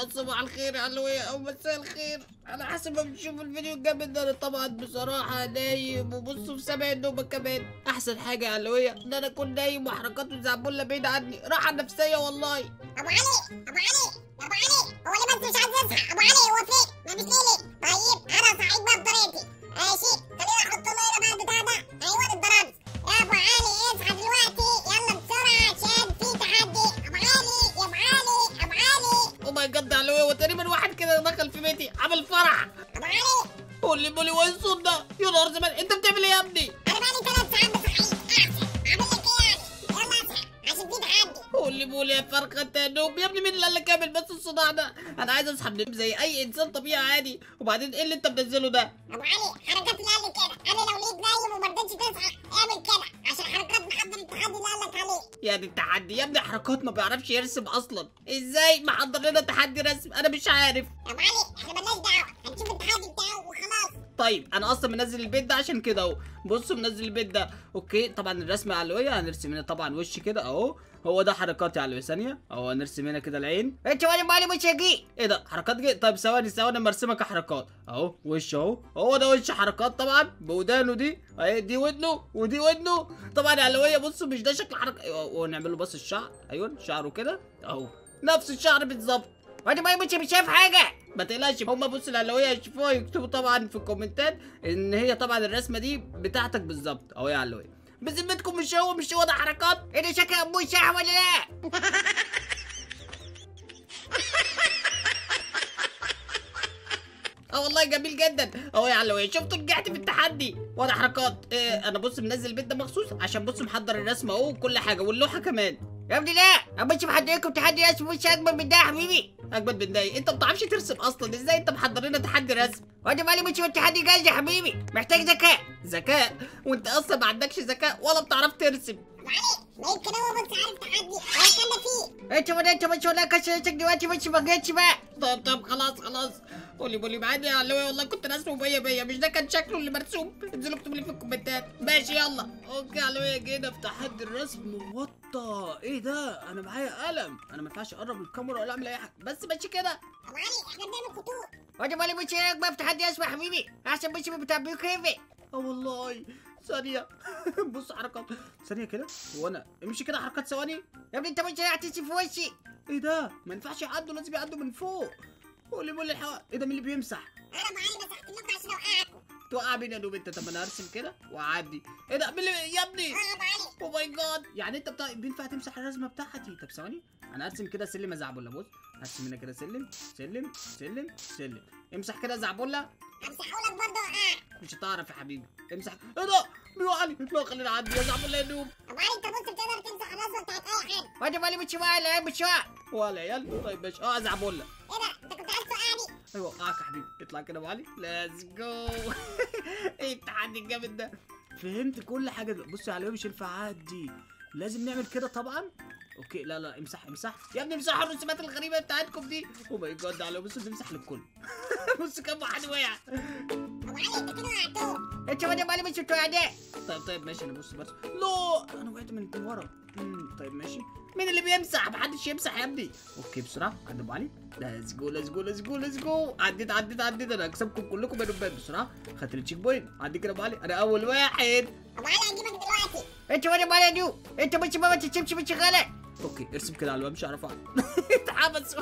صباح الخير يا علوية او مساء الخير انا حسب ما بتشوف الفيديو الجامد ده انا طبعا بصراحة نايم وبصوا في سبع النوم كمان احسن حاجة يا علوية ان انا اكون نايم وحركات الزعبولة بعيدة عني راحة نفسية والله ابو علي ابو علي يا ابو علي هو اللي بس مش عايز يصحى ابو علي هو فين ما مش ليلي طيب انا صحيت بقى بطريقتي ماشي خليني احط له هنا بقى البتاع ده ايوه الضرب يا ابو علي اصحى دلوقتي يلا بسرعه عشان في تحدي ابو علي يا ابو علي ابو علي او ماي جاد يا علوية وتقريبا واحد كده دخل في بيتي عمل فرح ابو علي قول لي بولي وايه الصوت ده يا نهار زمان انت بتعمل ايه يا ابني انا بقالي ثلاث ساعات بصحيت احسن اعمل لك ايه يعني يلا اصحى عشان في تحدي قول لي بولي يا فرخة تنوب يا ابني مين اللي قال لك اعمل بس الصداع ده انا عايز اصحى من النوم زي اي انسان طبيعي عادي وبعدين ايه اللي انت منزله ده ابو علي حركات اللي قال لي كده انا لو لقيت نايم وما رضيتش تصحى اعمل كده عشان حركات محضر التحدي اللي قال لك عليه يعني التحدي يا ابني حركات ما بيعرفش يرسم اصلا ازاي محضر لنا تحدي رسم انا مش عارف يا ابو علي احنا مالناش دعوه هنشوف التحدي بتاعه وخلاص طيب انا اصلا منزل البيت ده عشان كده اهو بصوا منزل البيت ده اوكي طبعا الرسمه علويه هنرسم هنا طبعا وش كده اهو هو ده حركات علويه ثانيه اهو هنرسم هنا كده العين انت وانا مالي مش هجي ايه ده حركات جي طيب ثواني ثواني اما ارسمها كحركات اهو وش اهو هو ده وش حركات طبعا بودانه دي اهي دي ودنه ودي ودنه طبعا علويه بصوا مش ده شكل حركه ونعمل له بس الشعر ايوه شعره كده اهو نفس الشعر بالظبط وانا ما مش مش شايف حاجه ما تقلقش هم بص العلويه يشوفوها يكتبوا طبعا في الكومنتات ان هي طبعا الرسمه دي بتاعتك بالظبط اهو يا علويه بذمتكم مش هو مش هو ده حركات ايه ده شكل ابوي صح ولا لا اه والله جميل جدا اهو يا علويه شفتوا نجحت في التحدي وانا حركات إيه انا بص منزل البيت ده مخصوص عشان بص محضر الرسمه اهو وكل حاجه واللوحه كمان يا ابني لا اما مش محضركم تحدي رسم وش اجمل من ده يا حبيبي اجمل من ده إيه؟ انت ما بتعرفش ترسم اصلا ازاي انت محضر لنا تحدي رسم وانا مالي مش هو التحدي جاهز يا حبيبي محتاج ذكاء ذكاء وانت اصلا ما عندكش ذكاء ولا بتعرف ترسم ابو علي ما يمكن هو بس عارف تحدي ولا كان فيه انت ما انت مش ولا كسرتك دلوقتي مش ما جيتش بقى طب طب خلاص خلاص قولي بولي معايا يا علوي والله كنت راسمه بيا بيا مش ده كان شكله اللي مرسوم انزلوا اكتبوا لي في الكومنتات ماشي يلا اوكي يا علوي جينا في تحدي الرسم وطه ايه ده انا معايا قلم انا ما ينفعش اقرب الكاميرا ولا اعمل اي حاجه بس ماشي كده ابو علي احنا بنعمل خطوط وانا مالي مش هناك بقى في تحدي اسمع حبيبي احسن مش بتاع بيو كيفي اه والله ثانية بص حركات ثانية كده وانا امشي كده حركات ثواني يا ابني انت مش هتمشي في وشي ايه ده ما ينفعش يعدوا لازم يعدوا من فوق قولي بولي الحوار ايه ده مين اللي بيمسح انا ابو علي مسحت لكم عشان اوقعكم توقع مين يا نوب انت طب انا ارسم كده واعدي ايه ده مين اللي يا ابني اه ابو علي او ماي جاد يعني انت بتاع... بينفع تمسح الرسمه بتاعتي طب ثواني انا ارسم كده سلم زعبله بص ارسم هنا كده سلم سلم سلم سلم امسح كده زعبله همسحه لك برضه اوقعك مش هتعرف يا حبيبي امسح ايه ده بيوقعني لا خلينا نعدي يا زعبله يا نوب ابو علي انت بص بتقدر تمسح الرسمه بتاعت اي حد وانا مالي مش واقع مش واقع ولا عيال طيب ماشي اه زعبله ايه ده انت كنت عايز توقعني ايوه وقعك يا حبيبي اطلع كده ابو علي ليتس جو ايه التحدي الجامد ده فهمت كل حاجه دلوقتي. بص يا علوي مش ينفع اعدي لازم نعمل كده طبعا اوكي لا لا امسح امسح يا ابني امسحوا الرسومات الغريبه بتاعتكم دي او ماي جاد على بص بنمسح للكل بص كم واحد وقع ابو علي انت كده وقعتهم انت وانا مالي مش بتوع ده طيب طيب ماشي انا بص بص لا انا وقعت من من ورا مم، طيب ماشي مين اللي بيمسح محدش يمسح يا ابني اوكي بسرعه عدى ابو علي ليتس جو ليتس جو ليتس جو ليتس جو عديت عديت عديت انا هكسبكم كلكم يا نوبات بسرعه خدت التشيك بوينت عدي كده ابو علي انا اول واحد ابو علي هجيبك دلوقتي انت وانا مالي ديو انت مش ما تشمش مش غلط اوكي ارسم كده على الواد مش هعرف اعمل اتحبسوا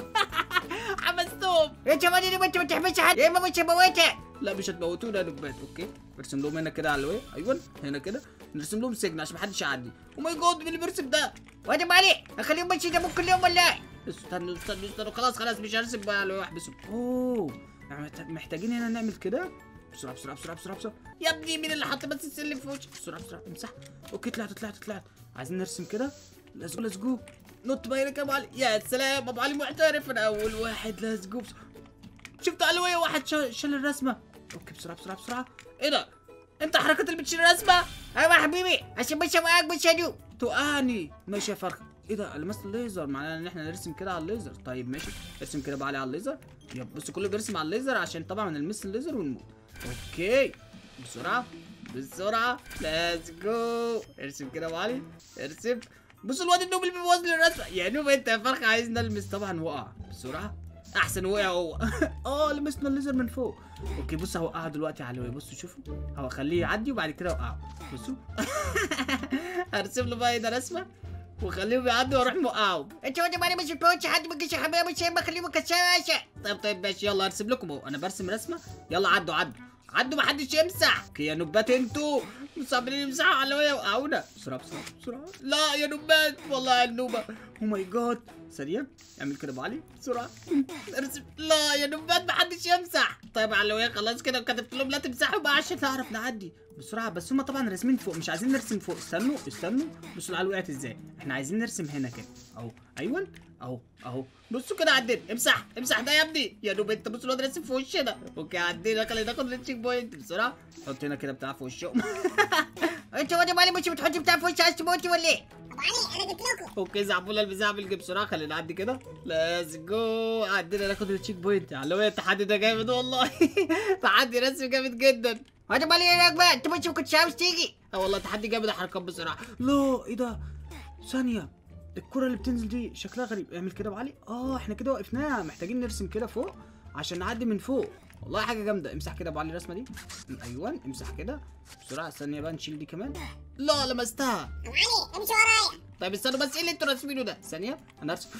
حبستهم انت مالي دي انت ما تحبسش حد يا اما مش هموتك لا مش هتموتونا يا نوبات اوكي ارسم لهم هنا كده على الواد ايوه هنا كده نرسم لهم سجن عشان محدش يعدي او ماي جاد مين اللي بيرسم ده وانا مالي اخليهم ماشي يجيبوا كل يوم ولا ايه استنوا استنوا استنوا خلاص خلاص مش هرسم بقى على الواد احبسهم اوه يعني محتاج- محتاجين هنا نعمل كده بسرعه بسرعه بسرعه بسرعه بسرعه يا ابني مين اللي حط بس السلم في وشي بسرعه بسرعه امسح اوكي طلعت طلعت طلعت عايزين نرسم كده ليتس جو ليتس جو نط باينك يا ابو علي يا سلام ابو علي محترف انا اول واحد ليتس جو شفت علوية واحد شال شال الرسمه اوكي بسرعه بسرعه بسرعه ايه ده انت حركات اللي بتشيل الرسمه ايوه يا حبيبي عشان مش معاك مش هدو توقعني ماشي يا فرخه ايه ده لمست الليزر معناه ان احنا نرسم كده على الليزر طيب ماشي ارسم كده بقى علي على الليزر يب بص كله بيرسم على الليزر عشان طبعا نلمس الليزر ونموت اوكي بسرعه بسرعه ليتس جو ارسم كده يا أبو علي ارسم بص الواد النوب اللي بيبوظ لي الرسمه يا نوب انت يا فرخه عايز نلمس طبعا وقع بسرعه احسن وقع هو اه لمسنا الليزر من فوق اوكي بص هوقعه دلوقتي على الوي بصوا شوفوا هو خليه يعدي وبعد كده اوقعه بصوا هرسم له بقى هنا رسمه وخليهم يعدوا واروح موقعه انت واجب علي مش بوتش حد ما يجيش حبيبي مش ما خليه مكشاشه طيب طيب ماشي يلا ارسم لكم اهو انا برسم رسمه يلا عدوا عدوا عدوا محدش يمسح اوكي يا نوبات انتوا مش عاملين يمسحوا على ويا وقعونا بسرعه بسرعه بسرعه لا يا نوبات والله يا النوبه او ماي جاد سريع اعمل كده ابو علي بسرعه ارسم لا يا نوبات محدش يمسح طيب على ويا خلاص كده كتبت لهم لا تمسحوا بقى عشان نعرف نعدي بسرعه بس هما طبعا راسمين فوق مش عايزين نرسم فوق استنوا استنوا بصوا العيال وقعت ازاي احنا عايزين نرسم هنا كده اهو ايوه اهو اهو بصوا كده عدينا امسح امسح ده يا ابني يا نوب انت بصوا الواد راسم في وشنا اوكي عدينا خلينا ناخد التشيك بوينت بسرعه حط هنا كده بتاع في وشهم انت واجب علي مش بتحط بتاع في وش عايز تموتي ولا ايه ابو علي انا جبت لكم اوكي زعبوله البزعبل جه بسرعه خلينا نعدي كده ليتس جو عدينا ناخد التشيك بوينت على وين التحدي ده جامد والله تحدي رسم جامد جدا واجب علي هناك بقى انت مش كنت عاوز تيجي اه والله تحدي جامد حركات بسرعه لا ايه ده ثانيه الكرة اللي بتنزل دي شكلها غريب اعمل كده بعلي اه احنا كده وقفناها محتاجين نرسم كده فوق عشان نعدي من فوق والله حاجه جامده امسح كده بعلي الرسمه دي ايوه امسح كده بسرعه ثانيه بقى نشيل دي كمان لا لمستها ابو علي امشي ورايا طيب استنوا بس ايه اللي انتوا راسمينه ده ثانيه انا ارسم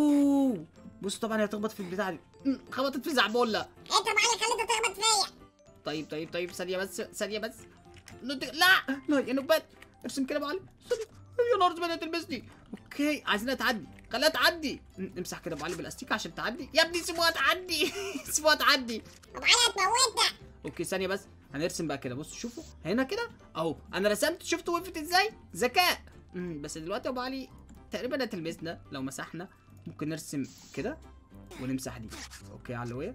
اوه بص طبعا هي هتخبط في البتاع دي أمم، خبطت في زعبوله انت ابو علي خليتها تخبط فيا طيب طيب طيب ثانيه بس ثانيه بس نط... لا لا يا نوبات ارسم كده معلم ثانيه يا نهار بدات تلبسني اوكي عايزينها تعدي خليها تعدي ن- نمسح كده معلم بالاستيك عشان تعدي يا ابني سيبوها تعدي سيبوها تعدي ابو علي هتموتنا اوكي ثانيه بس هنرسم بقى كده بصوا شوفوا هنا كده اهو انا رسمت شفتوا وقفت ازاي ذكاء امم بس دلوقتي يا ابو علي تقريبا هتلمسنا لو مسحنا ممكن نرسم كده ونمسح دي اوكي على الوية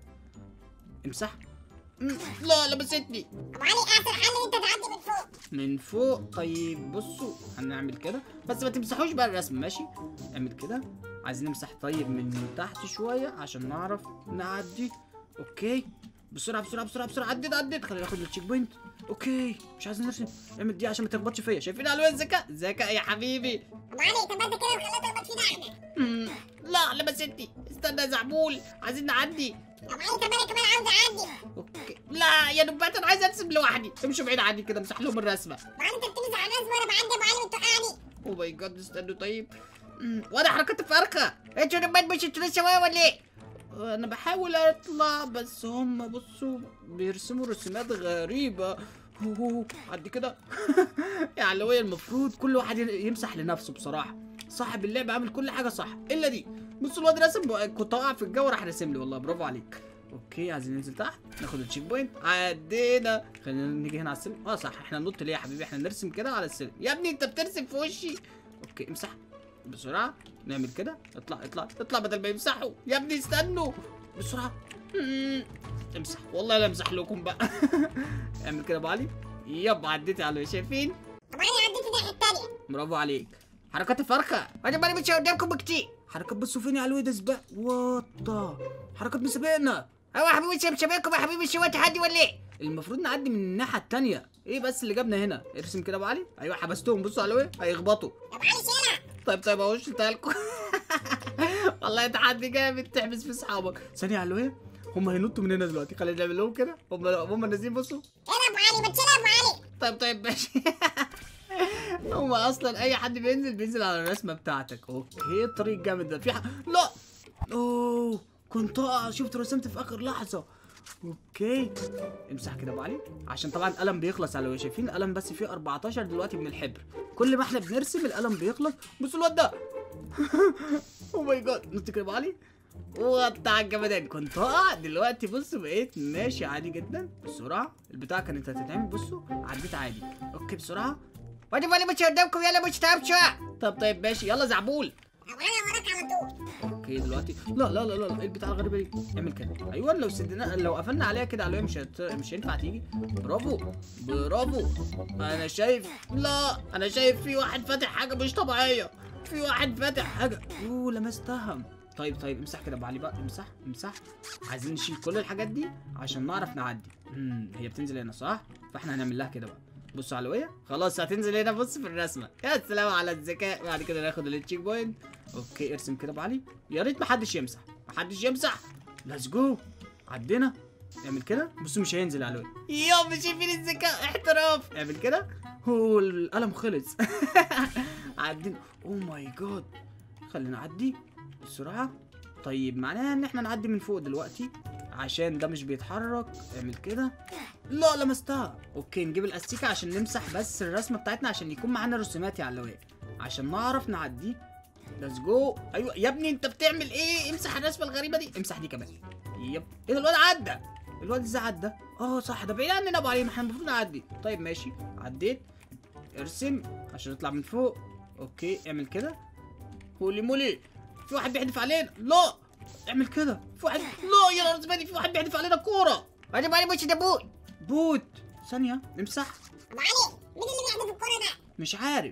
امسح مم، لا لمستني ابو علي احسن حل ان انت تعدي من فوق من فوق طيب بصوا هنعمل كده بس ما تمسحوش بقى الرسم ماشي اعمل كده عايزين نمسح طيب من تحت شويه عشان نعرف نعدي اوكي بسرعه بسرعه بسرعه بسرعه عديت عديت خلينا ناخد التشيك بوينت اوكي مش عايزين نرسم اعمل دي عشان ما تخبطش فيا شايفين الوان الذكاء ذكاء يا حبيبي ابو علي طب انت كده خليتها تخبط فينا احنا مم، لا لمستني استنى يا زعبول عايزين نعدي ابو علي طب انا كمان عاوز اعدي اوكي لا يا نبات انا عايز ارسم لوحدي امشوا بعيد عني كده امسح لهم الرسمه ابو علي انت بتمسح على الناس وانا بعدي ابو علي وتوقعني او ماي جاد استنوا طيب مم، وانا حركات فرخه انت نبات مش انتوا لسه واقع ولا ايه انا بحاول اطلع بس هم بصوا بيرسموا رسومات غريبة هو عدي كده يعني هو المفروض كل واحد يمسح لنفسه بصراحة صاحب اللعبة عامل كل حاجة صح الا دي بصوا الواد رسم كنت واقع في الجو راح راسم لي والله برافو عليك اوكي عايزين ننزل تحت ناخد التشيك بوينت عدينا خلينا نيجي هنا على السلم اه صح احنا ننط ليه يا حبيبي احنا نرسم كده على السلم يا ابني انت بترسم في وشي اوكي امسح بسرعة نعمل كده اطلع اطلع اطلع بدل ما يمسحوا يا ابني استنوا بسرعة مم. امسح والله لا امسح لكم بقى اعمل كده يا ابو علي يب عديت على شايفين ابو علي عديت الناحيه التانيه برافو عليك حركات الفرخة وانا بالي مش قدامكم بكتير حركات بصوا فين يا علوي ده سباق واطا حركات مسابقنا هو يا حبيبي مش مشابهكم يا حبيبي شو تحدي ولا ايه المفروض نعدي من الناحية التانية ايه بس اللي جابنا هنا ارسم كده يا ابو علي ايوه حبستهم بصوا على ايه هيخبطوا ابو علي شيلها طيب طيب اهو شلتها لكم والله تحدي جامد تحبس في اصحابك ثانية على ايه هم هينطوا من هنا دلوقتي خلينا نعمل لهم كده هم هم نازلين بصوا يلا ابو علي ما تشيلها ابو علي طيب طيب ماشي هو اصلا اي حد بينزل بينزل على الرسمه بتاعتك اوكي الطريق جامد ده في ح... لا اوه كنت اقع شفت رسمت في اخر لحظه اوكي امسح كده يا ابو علي عشان طبعا القلم بيخلص على شايفين القلم بس فيه 14 دلوقتي من الحبر كل ما احنا بنرسم القلم بيخلص بصوا الواد ده او ماي جاد نط كده يا ابو علي وقطع الجمدان كنت اقع دلوقتي بصوا بقيت ماشي عادي جدا بسرعه البتاع كانت هتتعمل بصوا عديت عادي اوكي بسرعه وانا بالي مش قدامكم يلا مش تعب شويه طب طيب ماشي يلا زعبول ابو علي وراك على طول اوكي دلوقتي لا لا لا لا ايه البتاع الغريبه دي اعمل كده ايوه لو سدنا لو قفلنا عليها كده على مش هت... مش هينفع تيجي برافو برافو انا شايف لا انا شايف في واحد فاتح حاجه مش طبيعيه في واحد فاتح حاجه اوه لمستها طيب طيب امسح كده يا ابو علي بقى امسح امسح عايزين نشيل كل الحاجات دي عشان نعرف نعدي امم هي بتنزل هنا صح فاحنا هنعمل لها كده بقى بص على ويا خلاص هتنزل هنا بص في الرسمه يا سلام على الذكاء بعد كده ناخد التشيك بوينت اوكي ارسم كده يا ابو علي يا ريت محدش يمسح محدش يمسح ليتس جو عدينا اعمل كده بصوا مش هينزل على الوقت يابا شايفين الذكاء احتراف اعمل كده هو القلم خلص عدينا اوه ماي جاد خلينا نعدي بسرعه طيب معناها ان احنا نعدي من فوق دلوقتي عشان ده مش بيتحرك اعمل كده لا لمستها اوكي نجيب الاستيكه عشان نمسح بس الرسمه بتاعتنا عشان يكون معانا رسومات يا علوية عشان نعرف نعدي ليتس جو ايوه يا ابني انت بتعمل ايه امسح الرسمه الغريبه دي امسح دي كمان يب ايه ده الواد عدى الواد ازاي عدى اه صح ده بعيد عننا ابو علي ما احنا المفروض نعدي طيب ماشي عديت ارسم عشان نطلع من فوق اوكي اعمل كده هولي مولي في واحد بيحدف علينا لا اعمل كده في واحد لا يا نهار زبادي في واحد بيحدف علينا كوره وانا مالي مش ده بوت بوت ثانيه نمسح ابو علي مين اللي بيحدف الكرة ده؟ مش عارف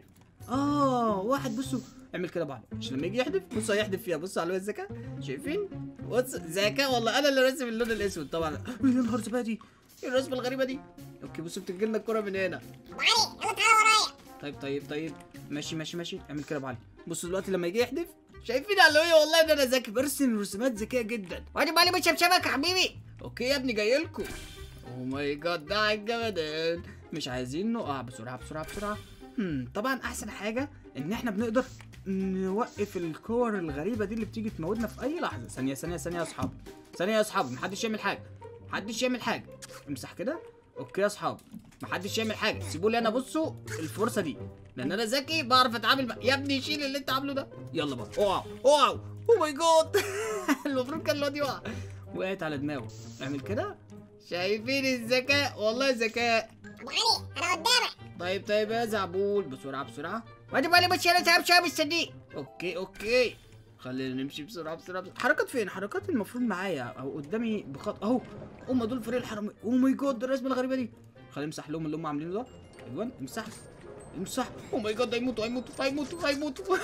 اه واحد بصوا اعمل كده بعض عشان لما يجي يحدف بصوا هيحدف فيها بصوا على الذكاء شايفين بص ذكاء والله انا اللي راسم اللون الاسود طبعا يا نهار زبادي ايه الرسمه الغريبه دي اوكي بصوا بتجي لنا الكوره من هنا ابو علي يلا تعالى ورايا طيب طيب طيب ماشي ماشي ماشي اعمل كده بعلي بصوا دلوقتي لما يجي يحدف شايفين علوية والله ان انا ذكي برسم رسومات ذكيه جدا وانا مالي مش بشبك يا حبيبي اوكي يا ابني جاي لكم اوه ماي جاد ده الجمدان مش عايزين نقع بسرعه بسرعه بسرعه هم طبعا احسن حاجه ان احنا بنقدر نوقف الكور الغريبه دي اللي بتيجي تموتنا في اي لحظه ثانيه ثانيه ثانيه يا اصحابي ثانيه يا اصحابي محدش يعمل حاجه محدش يعمل حاجه امسح كده اوكي يا اصحابي محدش يعمل حاجه سيبوا لي انا بصوا الفرصه دي لان انا ذكي بعرف اتعامل مع... يا ابني شيل اللي انت عامله ده يلا بقى اوعوا اوعوا او ماي جاد المفروض كان الواد يقع وقعت على دماغه اعمل كده شايفين الذكاء والله ذكاء ابو علي انا قدامك طيب طيب يا زعبول بسرعه بسرعه وانا مالي مش انا تعب شويه مستنيك اوكي اوكي خلينا نمشي بسرعه بسرعه, بسرعة. حركات فين حركات المفروض معايا او قدامي بخط اهو هم دول فريق الحرامية او ماي جاد الرسمه الغريبه دي خلينا نمسح لهم اللي هم عاملينه ده ايوه امسح امسح او ماي جاد هيموتوا هيموتوا هيموتوا هيموتوا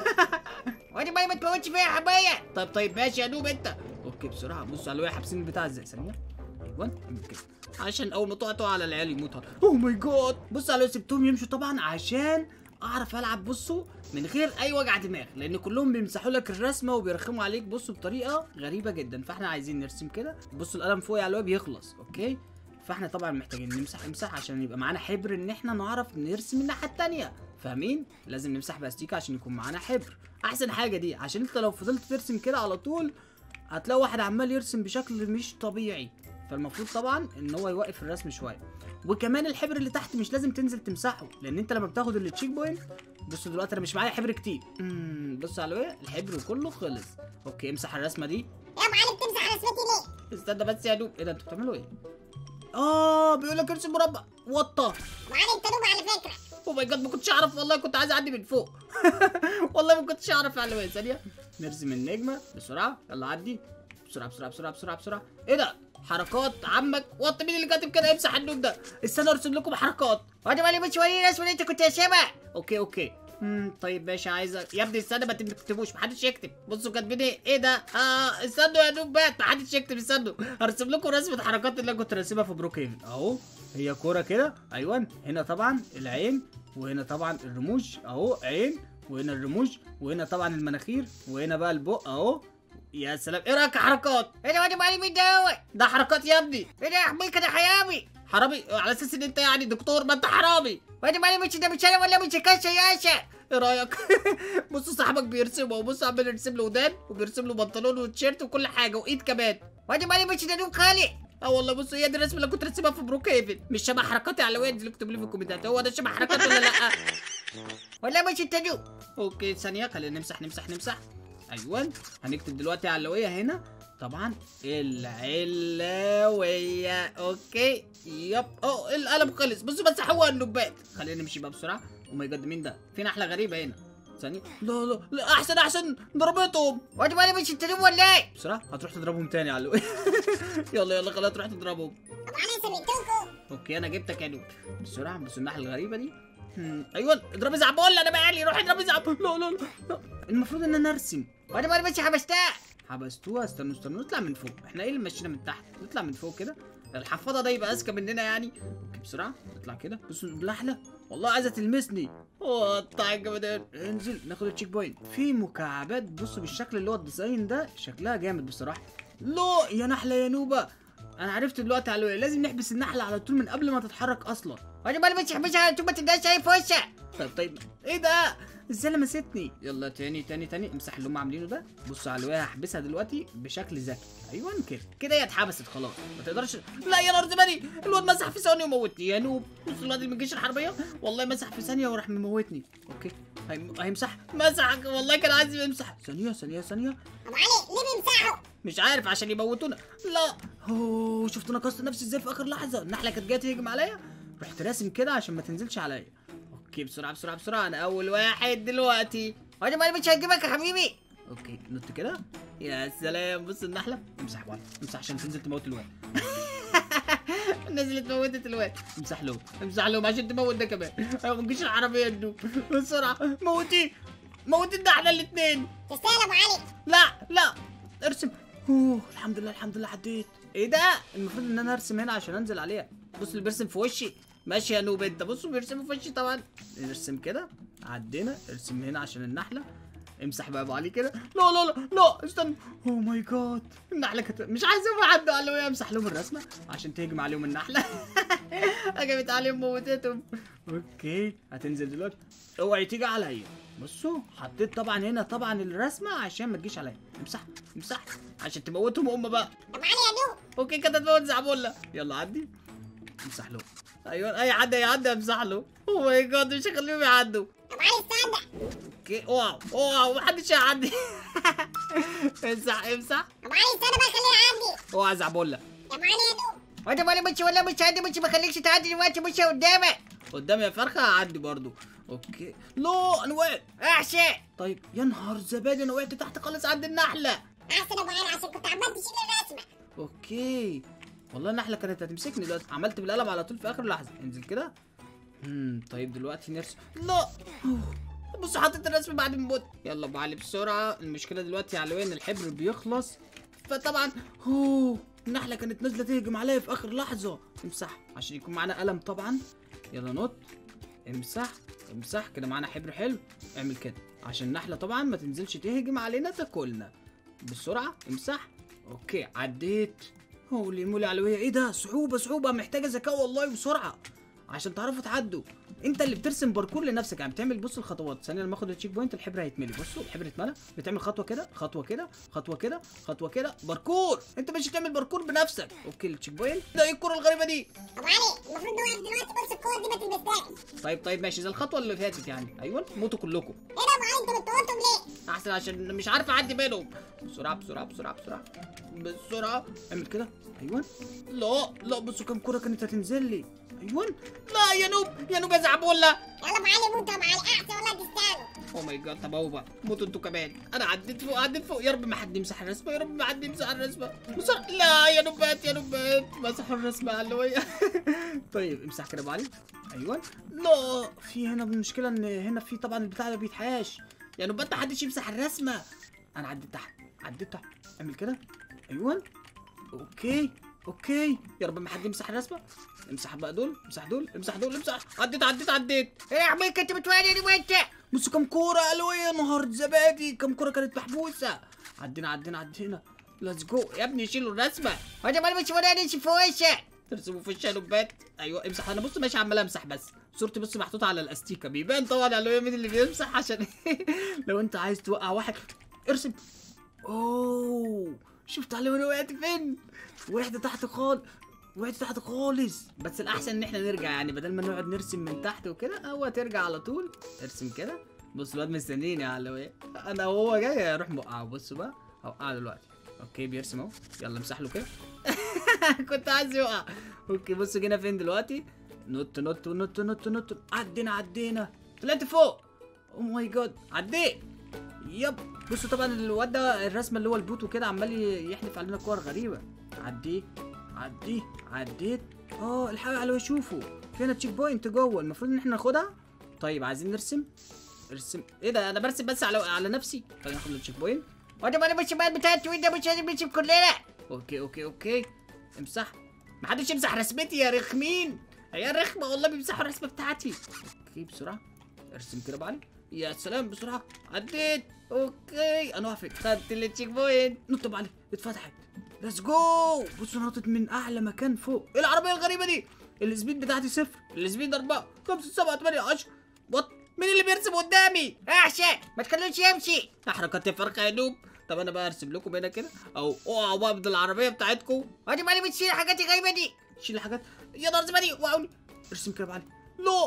وانا مالي ما تموتش فيا يا حبايا طيب طيب ماشي يا نوب انت اوكي بسرعه بص على الواحد حابسين البتاع ازاي ثانيه ايوه اعمل كده عشان اول ما تقع تقع على العيال يموتوا اوه ماي جاد بص على سبتهم يمشوا طبعا عشان اعرف العب بصوا من غير اي وجع دماغ لان كلهم بيمسحوا لك الرسمه وبيرخموا عليك بصوا بطريقه غريبه جدا فاحنا عايزين نرسم كده بصوا القلم فوق على الواد بيخلص اوكي فاحنا طبعا محتاجين نمسح امسح عشان يبقى معانا حبر ان احنا نعرف نرسم الناحيه التانية فاهمين لازم نمسح باستيكه عشان يكون معانا حبر احسن حاجه دي عشان انت لو فضلت ترسم كده على طول هتلاقي واحد عمال يرسم بشكل مش طبيعي فالمفروض طبعا ان هو يوقف الرسم شويه وكمان الحبر اللي تحت مش لازم تنزل تمسحه لان انت لما بتاخد التشيك بوينت بصوا دلوقتي انا مش معايا حبر كتير امم بص على ايه الحبر كله خلص اوكي امسح الرسمه دي يا ابو علي بتمسح رسمتي ليه؟ استنى بس يا دوب ايه ده انتوا بتعملوا ايه اه بيقول لك ارسم مربع وطه ابو علي انت نوب على فكره او ماي جاد ما كنتش اعرف والله كنت عايز اعدي من فوق والله ما كنتش اعرف على وين ثانيه نرسم النجمه بسرعه يلا عدي بسرعه بسرعه بسرعه بسرعه بسرعه ايه ده حركات عمك وط مين اللي كاتب كده امسح النوب ده استنى ارسم لكم حركات وانا مالي مش وريني الرسمه اللي انت كنت راسمها اوكي اوكي امم طيب ماشي عايزه يا ابني استنى ما تكتبوش محدش يكتب بصوا كاتبين ايه ايه ده اه استنوا يا نوبات محدش يكتب استنوا هرسم لكم رسمه حركات اللي انا كنت راسمها في بروك هيفن اهو هي كوره كده ايوه هنا طبعا العين وهنا طبعا الرموش اهو عين وهنا الرموش وهنا طبعا المناخير وهنا بقى البق اهو يا سلام ايه رايك يا حركات ايه ده وانا مالي مين دوت؟ ده حركات يا ابني ايه ده يا حبيبي كده حيامي حرامي على اساس ان انت يعني دكتور ما انت حرامي وانا مالي مش ده مش انا ولا مش كاشه ياشا ايه رايك بص صاحبك بيرسم اهو بص عمال يرسم له ودان وبيرسم له بنطلون وتيشيرت وكل حاجه وايد كمان وانا مالي مش ده نوب خالي اه والله بص هي دي الرسمه اللي كنت راسمها في بروك هيفن مش شبه حركاتي على وين اللي اكتب لي في الكومنتات هو ده شبه حركات ولا لا ولا مش انت نوب اوكي ثانيه خلينا نمسح نمسح نمسح ايوه هنكتب دلوقتي علويه هنا طبعا العلوية اوكي يب اه القلم خلص بصوا بس هو النوبات خلينا نمشي بقى بسرعه او ماي جاد مين ده في نحله غريبه هنا ثانيه لا لا لا احسن احسن ضربتهم وانا مالي مش انت نوب ولا ايه؟ بسرعه هتروح تضربهم تاني يا علوية يلا يلا خليها تروح تضربهم ابو علي سبقتوكوا اوكي انا جبتك يا نوب بسرعه بس النحله الغريبه دي هم، ايوه اضربي زعبول انا مالي روح اضربي زعبول لا لا لا لا المفروض ان انا ارسم وانا مالي مش حبستها حبستوها استنوا استنوا نطلع من فوق احنا ايه اللي مشينا من تحت نطلع من فوق كده الحفاضه ده يبقى اذكى مننا يعني اوكي بسرعه نطلع كده بصوا النحله والله عايزه تلمسني قطع الجمدان انزل ناخد التشيك بوينت في مكعبات بصوا بالشكل اللي هو الديزاين ده شكلها جامد بصراحه لا يا نحله يا نوبه انا عرفت دلوقتي على الوقت. لازم نحبس النحله على طول من قبل ما تتحرك اصلا وانا مالي مش حبيش على طول ما تديهاش شايف وشها طيب طيب ايه ده ازاي لمستني يلا تاني تاني تاني امسح اللي هم عاملينه ده بص على الوقت هحبسها دلوقتي بشكل ذكي ايوه كده كده هي اتحبست خلاص ما تقدرش لا يا نهار زبادي الواد مسح في ثانيه وموتني يا نوب بص الواد اللي من الجيش الحربيه والله مسح في ثانيه وراح مموتني اوكي هيم- هيمسح مسح والله كان عايز يمسح ثانيه ثانيه ثانيه ابو علي ليه بيمسحوا مش عارف عشان يموتونا لا اوه شفت نقصت نفسي ازاي في اخر لحظه النحله كانت جايه تهجم عليا رحت راسم كده عشان ما تنزلش عليا اوكي بسرعه بسرعه بسرعه انا اول واحد دلوقتي وانا مالي مش هجيبك يا حبيبي اوكي نط كده يا سلام بص النحله امسح بقى امسح عشان تنزل تموت الواد نزلت موتت الواد امسح له امسح لهم عشان تموت ده كمان ما تجيش العربيه الدوب بسرعه موتيه موتي النحله الاثنين تستاهل ابو علي لا لا ارسم اوه الحمد لله الحمد لله عديت ايه ده المفروض ان انا ارسم هنا عشان انزل عليها بص اللي بيرسم في وشي ماشي يا نوب انت بصوا بيرسموا في وشي طبعا نرسم كده عدينا ارسم هنا عشان النحله امسح بقى ابو علي كده لا لا لا لا استنى اوه ماي جاد النحله كانت مش عايزهم يعدوا على امسح لهم الرسمه عشان تهجم عليهم النحله هجمت عليهم موتتهم اوكي هتنزل دلوقتي اوعي تيجي عليا بصوا حطيت طبعا هنا طبعا الرسمه عشان ما تجيش عليا امسح امسح عشان تموتهم هم بقى ابو علي يا نوب اوكي كده تموت زعبولة يلا عدي امسح له ايوه اي حد يعدي امسح له اوه ماي جاد مش هخليهم يعدوا ابو علي استنى اوكي اوعى اوعى محدش هيعدي امسح امسح ابو علي استنى بقى خليني اعدي اوعى زعبولة يا ابو علي يا نوب وانا مالي مش ولا مش عادي مش بخليكش تعدي دلوقتي مش قدامك قدامي يا فرخه هعدي برضو اوكي لا انا وقعت احسن طيب يا نهار زبادي انا وقعت تحت خالص عند النحله احسن ابو علي عشان كنت عمال تشيل الرسمه اوكي والله النحله كانت هتمسكني دلوقتي عملت بالقلم على طول في اخر لحظه انزل كده امم طيب دلوقتي نرسم لا أوه. بص حطيت الرسم بعد ما موت يلا ابو علي بسرعه المشكله دلوقتي على وين الحبر بيخلص فطبعا هو النحله كانت نازله تهجم عليا في اخر لحظه امسح عشان يكون معانا قلم طبعا يلا نط امسح امسح كده معانا حبر حلو اعمل كده عشان النحله طبعا ما تنزلش تهجم علينا تاكلنا بسرعه امسح اوكي عديت هولي مولي علوية ايه ده صعوبة صعوبة محتاجة ذكاء والله وسرعة عشان تعرفوا تعدوا انت اللي بترسم باركور لنفسك يعني بتعمل بص الخطوات ثانية لما اخد التشيك بوينت الحبر هيتملي بصوا الحبر اتملى بتعمل خطوة كده خطوة كده خطوة كده خطوة كده باركور انت مش هتعمل باركور بنفسك اوكي التشيك بوينت ده ايه الكرة الغريبة دي ابو علي المفروض نوقف دلوقتي بص الكور دي ما تلبسهاش طيب طيب ماشي زي الخطوة اللي فاتت يعني ايوه موتوا كلكم ايه ده ابو علي انت بتطوطهم ليه احسن عشان مش عارف اعدي بينهم بسرعه بسرعه بسرعه بسرعه بسرعه اعمل كده ايوه لا لا بصوا كام كره كانت هتنزل لي ايوه لا يا نوب يا نوب يا زعبوله يلا ابو علي موت يا ابو علي احسن والله تستاهلوا او ماي جاد طب اهو بقى موتوا انتوا كمان انا عديت فوق عديت فوق يا رب ما حد يمسح الرسمه يا رب ما حد يمسح الرسمه بسرعه لا يا نوبات يا نوبات مسحوا الرسمه علوية طيب امسح كده يا ابو علي ايوه لا في هنا المشكله ان هنا في طبعا البتاع ده بيتحاش يا نوبات ما حدش يمسح الرسمه انا عديت تحت عديت تحت اعمل كده ايوه اوكي اوكي يا رب ما حد يمسح الرسمه امسح بقى دول امسح دول امسح دول امسح عديت عديت عديت ايه يا حبيبي انت بتوالي وانت بصوا كم كوره قالوا يا نهار زبادي كم كوره كانت محبوسه عدينا عدينا عدينا ليتس جو يا ابني شيلوا الرسمه وانا مالي مش ولا نمشي في وشك ترسموا في وشها نوبات ايوه امسح انا بص ماشي عمال امسح بس صورتي بص محطوطه على الاستيكه بيبان طبعا على مين اللي بيمسح عشان لو انت عايز توقع واحد ارسم اوه شفت علي وانا وقعت فين وقعت تحت خالص وقعت تحت خالص بس الاحسن ان احنا نرجع يعني بدل ما نقعد نرسم من تحت وكده هو ترجع على طول ارسم كده بص الواد مستنيني يا علوي انا وهو جاي اروح موقعه بصوا بقى هوقعه دلوقتي اوكي بيرسم اهو يلا امسح له كده كنت عايز يقع اوكي بصوا جينا فين دلوقتي نط نط نط نط نط عدينا عدينا طلعت فوق او ماي جاد عديت يب بصوا طبعا الواد ده الرسمه اللي هو البوت وكده عمال يحدف علينا كور غريبه عدي عدي عديت اه الحقوا على شوفوا فينا تشيك بوينت جوه المفروض ان احنا ناخدها طيب عايزين نرسم ارسم ايه ده انا برسم بس على على نفسي خلينا ناخد التشيك بوينت وانا مالي مش المال بتاعتي وانت مش لازم نمشي كلنا اوكي اوكي اوكي امسح محدش يمسح رسمتي يا رخمين يا رخمة والله بيمسحوا الرسمة بتاعتي اوكي بسرعة ارسم كده بعلي يا سلام بسرعة عديت اوكي انا وافق خدت التشيك بوينت نط بعلي اتفتحت ليتس جو بصوا نطت من اعلى مكان فوق ايه العربيه الغريبه دي السبيد بتاعتي صفر السبيد 4 5 7 8 10 وات مين اللي بيرسم قدامي احسن ما تخلوش يمشي حركات فرقه يا نوب طب انا بقى ارسم لكم هنا كده او اوعوا بقى من العربيه بتاعتكم وادي مالي بتشيل الحاجات الغريبه دي شيل الحاجات يا نهار زبادي وقعوني ارسم كده بعلي لا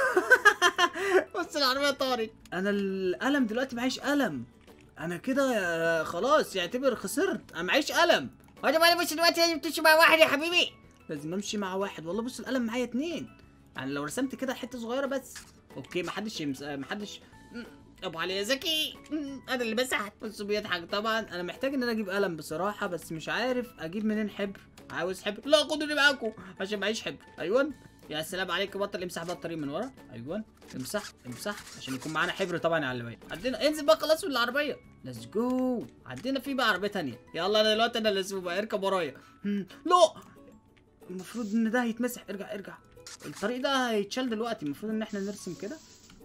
بص العربيه طارت انا القلم دلوقتي معيش قلم انا كده آه، خلاص يعتبر خسرت انا معيش قلم وادي مالي بس دلوقتي لازم تمشي مع واحد يا حبيبي لازم امشي مع واحد والله بص القلم معايا اتنين يعني لو رسمت كده حته صغيره بس اوكي محدش يمس... آه، محدش مم، ابو علي يا زكي مم، انا اللي مسحت بص بيضحك طبعا انا محتاج ان انا اجيب قلم بصراحه بس مش عارف اجيب منين حبر عاوز حبر لا خدوني معاكم عشان معيش حبر ايوه يا سلام عليك بطل امسح بقى الطريق من ورا ايوه امسح امسح عشان يكون معانا حبر طبعا يا علوية عدينا انزل بقى خلاص من العربيه ليتس جو عدينا في بقى عربيه تانية يلا انا دلوقتي انا اللي اسمه بقى اركب ورايا مم، لا المفروض ان ده هيتمسح ارجع ارجع الطريق ده هيتشال دلوقتي المفروض ان احنا نرسم كده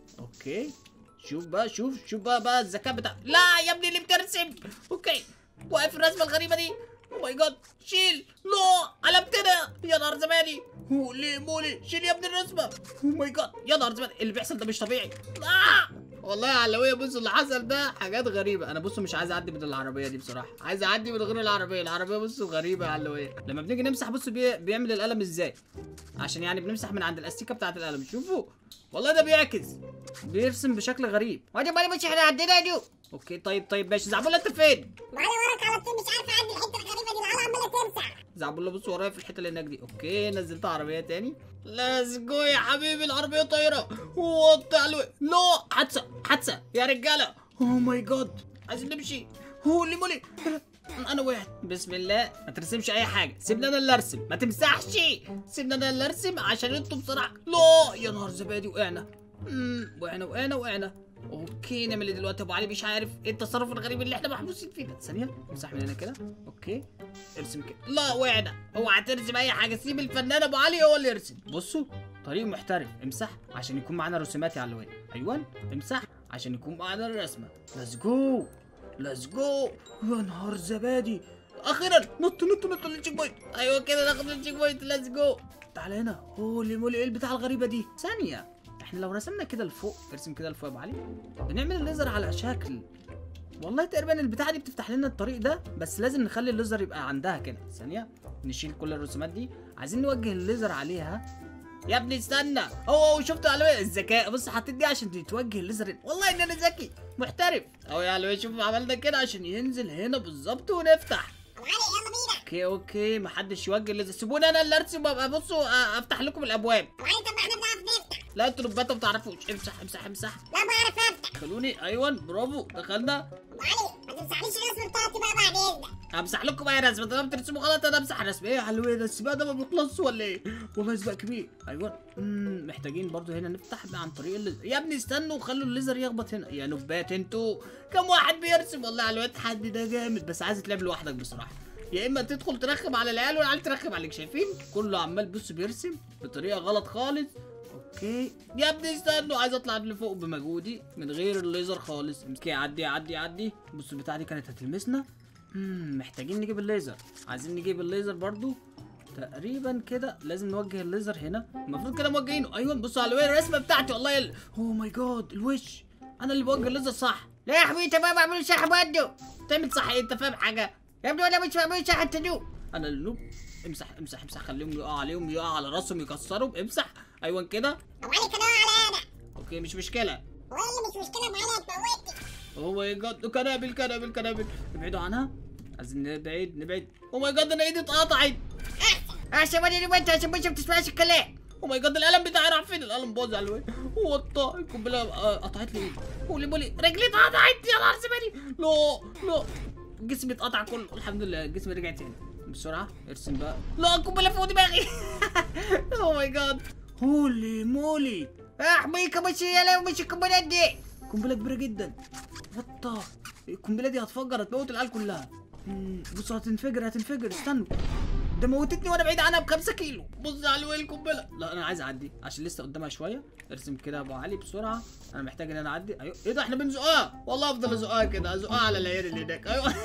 اوكي شوف بقى شوف شوف بقى بقى الذكاء بتاع لا يا ابني اللي بترسم اوكي واقف الرسمه الغريبه دي او ماي جاد شيل لا قلبتنا يا نهار زماني هو ليه مولي شيل يا ابني الرسمه او ماي جاد يا نهار زماني اللي بيحصل ده مش طبيعي آه! والله يا علوية بص اللي حصل ده حاجات غريبة أنا بص مش عايز أعدي من العربية دي بصراحة عايز أعدي من غير العربية العربية بص غريبة يا علوية لما بنيجي نمسح بص بي... بيعمل القلم إزاي عشان يعني بنمسح من عند الأستيكة بتاعة القلم شوفوا والله ده بيعكس بيرسم بشكل غريب وادي مالي بس احنا عدينا يا دو اوكي طيب طيب ماشي زعبولة انت فين؟ معايا وراك على طول مش عارفه اعدي الحته الغريبه دي العيال عماله تمسح زعبولة بص ورايا في الحتة اللي هناك دي اوكي نزلت عربية تاني ليتس جو يا حبيبي العربية طايرة وات علوي لا حادثة حادثة يا رجالة اوه ماي جاد عايزين نمشي هولي مولي انا وقعت بسم الله ما ترسمش اي حاجه سيبني انا اللي ارسم ما تمسحش سيبني انا اللي ارسم عشان انتوا بصراحه لا يا نهار زبادي وقعنا امم وقعنا وقعنا وقعنا اوكي نعمل ايه دلوقتي يا ابو علي مش عارف ايه التصرف الغريب اللي احنا محبوسين فيه ده ثانيه امسح من هنا كده اوكي ارسم كده لا وقعنا اوعى ترسم اي حاجه سيب الفنان ابو علي هو اللي يرسم بصوا طريق محترف امسح عشان يكون معانا رسومات يا علوية ايوه امسح عشان يكون معانا الرسمه ليتس جو ليتس جو يا نهار زبادي اخيرا نط نط نط للتشيك بوينت ايوه كده ناخد التشيك بوينت ليتس جو تعال هنا هولي مولي ايه البتاع الغريبه دي ثانيه احنا لو رسمنا كده لفوق ارسم كده لفوق يا ابو علي بنعمل الليزر على شكل والله تقريبا البتاعه دي بتفتح لنا الطريق ده بس لازم نخلي الليزر يبقى عندها كده ثانيه نشيل كل الرسومات دي عايزين نوجه الليزر عليها يا ابني استنى هو هو شفت علوية الذكاء بص حطيت دي عشان توجه الليزر هنا. والله ان انا ذكي محترف اهو يا علوية شوف عملنا كده عشان ينزل هنا بالظبط ونفتح ابو علي يلا بينا اوكي اوكي محدش يوجه الليزر سيبوني انا اللي ارسم وابقى بصوا أ- افتح لكم الابواب ابو علي طب ما احنا بنعرف نفتح لا انتوا رباتة ما بتعرفوش امسح امسح امسح لا بعرف افتح خلوني ايوه برافو دخلنا ابو علي ما تمسحليش الرسمه بتاعتي بقى بعد اذنك امسح لكم بقى رسمه طالما بترسموا غلط انا امسح رسمه ايه يا حلوه ده السباق ده ما بيخلصش ولا ايه والله سباق كبير ايوه امم محتاجين برضو هنا نفتح بقى عن طريق الليزر يا ابني استنوا وخلوا الليزر يخبط هنا يا نوبات انتوا كم واحد بيرسم والله على الواد حد ده جامد بس عايز تلعب لوحدك بصراحه يا اما تدخل ترخم على العيال والعيال ترخم عليك شايفين كله عمال بص بيرسم بطريقه غلط خالص اوكي يا ابني استنوا عايز اطلع لفوق بمجهودي من غير الليزر خالص اوكي عدي عدي عدي بص البتاعه دي كانت هتلمسنا امم محتاجين نجيب الليزر عايزين نجيب الليزر برضو تقريبا كده لازم نوجه الليزر هنا المفروض كده موجهينه ايوه بصوا على الوي- الرسمه بتاعتي والله ال... اوه ماي جاد الوش انا اللي بوجه الليزر صح لا يا حبيبي تمام اعملوا صح برضه تعمل صح إيه؟ انت فاهم حاجه يا ابني انا مش بعمل صح انت دو انا النوب امسح امسح امسح خليهم يقع عليهم يقع على راسهم يكسروا امسح ايوه كده ابو علي كان على انا اوكي مش مشكله ولا مش مشكله ابو علي هتموتني اوه ماي جاد كنابل كنابل كنابل ابعدوا عنها عايزين نبعد نبعد اوه ماي جاد انا ايدي اتقطعت احسن ما دي انت عشان مش بتسمعش الكلام اوه ماي جاد القلم بتاعي راح فين القلم باظ على الوجه وطا القنبله آه، قطعت لي ايدي قولي بولي رجلي اتقطعت يا نهار زبالي لا لا جسمي اتقطع كله الحمد لله جسمي رجع تاني بسرعه ارسم بقى لا القنبله فوق دماغي اوه ماي جاد هولي مولي يا حبيبي مش يلا مش الكومبونات دي قنبله كبيره جدا وطا القنبله دي هتفجر هتموت العيال كلها مم، بصوا هتنفجر هتنفجر استنوا ده موتتني وانا بعيد عنها بخمسة كيلو بص على الويل القنبله لا انا عايز اعدي عشان لسه قدامها شويه ارسم كده يا ابو علي بسرعه انا محتاج ان انا اعدي ايوه ايه ده احنا بنزقها والله افضل ازقها كده ازقها على العيال اللي هناك ايوه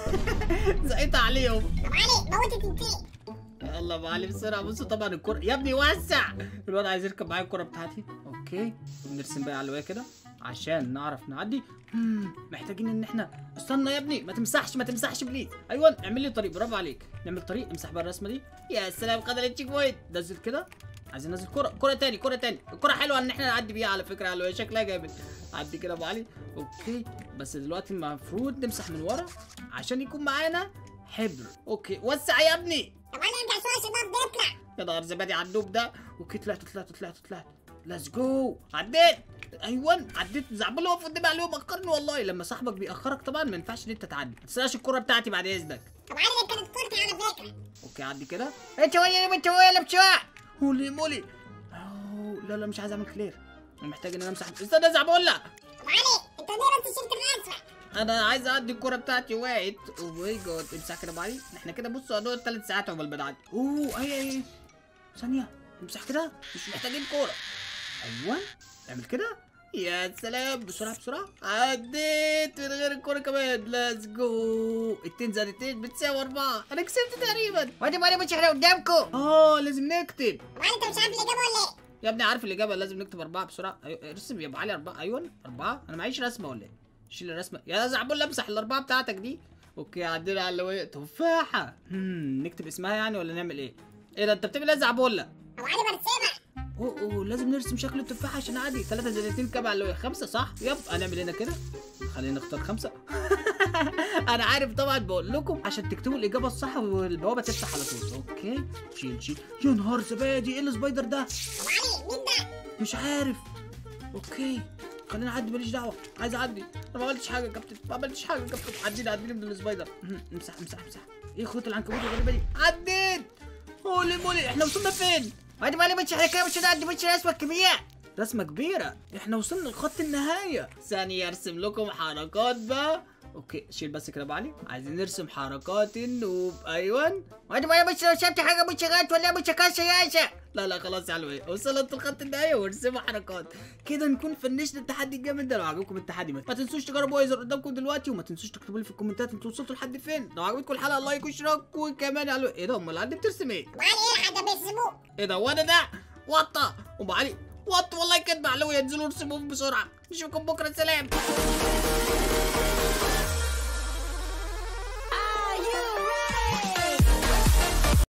زقيت عليهم ابو علي موتت التين يلا ابو علي بسرعه بصوا طبعا الكرة يا ابني وسع الواد عايز يركب معايا الكرة بتاعتي اوكي نرسم بقى على الواقع كده عشان نعرف نعدي مم، محتاجين ان احنا استنى يا ابني ما تمسحش ما تمسحش بليز ايوه اعمل لي طريق برافو عليك نعمل طريق امسح بقى الرسمه دي يا سلام خد التشيك بوينت نزل كده عايزين ننزل كرة كرة تاني كرة تاني الكرة حلوة ان احنا نعدي بيها على فكرة على الواقع شكلها جامد عدي كده يا ابو علي اوكي بس دلوقتي المفروض نمسح من ورا عشان يكون معانا حبر اوكي وسع يا ابني ابو علي ارجع شويه عشان نعرف نطلع يا نهار زبادي على الدوب ده اوكي طلعت طلعت طلعت طلعت ليتس جو عديت ايوه عديت زعبله واقف قدامي عليهم اخرني والله لما صاحبك بيأخرك طبعا ما ينفعش ان انت تعدي ما تنساش الكرة بتاعتي بعد اذنك ابو علي دي كانت كورتي على فكره اوكي عدي كده انت وين انت وين بشوع هولي مولي أوه، لا لا مش عايز اعمل كلير انا محتاج ان انا امسح استنى زعبله ابو علي انت ليه انت شلت الرسمه انا عايز اعدي الكرة بتاعتي وقعت اوه ماي جاد امسح كده معايا احنا كده بصوا هنقعد ثلاث ساعات عقبال ما نعدي اوه اي اي ثانية امسح كده مش محتاجين كورة ايوه اعمل كده يا سلام بسرعة بسرعة عديت من غير الكورة كمان ليتس جو اتنين زائد اتنين بتساوي أربعة أنا كسبت تقريبا وادي مالي مش احنا قدامكم اه لازم نكتب ابو علي انت مش عارف الاجابه ولا ايه يا ابني عارف الإجابة لازم نكتب أربعة بسرعة أيوة ارسم يا أبو علي أربعة أيوة أربعة أنا معيش رسمة ولا إيه؟ شيل الرسمة يا زعبول امسح الأربعة بتاعتك دي أوكي عدينا على اللي تفاحة هم نكتب اسمها يعني ولا نعمل إيه؟ إيه ده أنت بتعمل إيه يا زعبولة؟ ابو علي برسمها اوه اوه لازم نرسم شكل التفاحة عشان عادي 3 زائد 2 كام على اللي خمسة صح؟ يب هنعمل هنا كده خلينا نختار خمسة انا عارف طبعا بقول لكم عشان تكتبوا الاجابة الصح والبوابة تفتح على طول اوكي شيل شيل يا نهار زبادي ايه السبايدر ده؟ ابو علي مين ده مش عارف اوكي خلينا اعدي ماليش دعوة عايز اعدي انا ما عملتش حاجة يا كابتن ما عملتش حاجة يا كابتن عدينا عدينا من السبايدر مهم. امسح امسح امسح ايه خيوط العنكبوت الغريبة دي عديت هولي مولي احنا وصلنا فين؟ وادي مالي مش احنا كده مش هنعدي مش رسمه كبيره رسمة كبيرة احنا وصلنا لخط النهاية ثانية ارسم لكم حركات بقى اوكي شيل بس كده يا علي عايزين نرسم حركات النوب ايوه وادي مالي مش لو شفت حاجه مش غلط ولا مش كاسه ياسا لا لا خلاص يا علوي وصلت لخط النهاية وارسموا حركات كده نكون فنشنا التحدي الجامد ده لو عجبكم التحدي ما ما تنسوش تجربوا ايزر قدامكم دلوقتي وما تنسوش تكتبوا لي في الكومنتات انتوا وصلتوا لحد فين لو عجبتكم الحلقة لايك واشتراك وكمان يا علوي ايه ده امال عندي بترسم ايه ابو علي ايه حد بيرسموه ايه ده وانا ده وطة ام علي وط والله كدب علوي ينزلوا يرسموه بسرعة نشوفكم بكرة سلام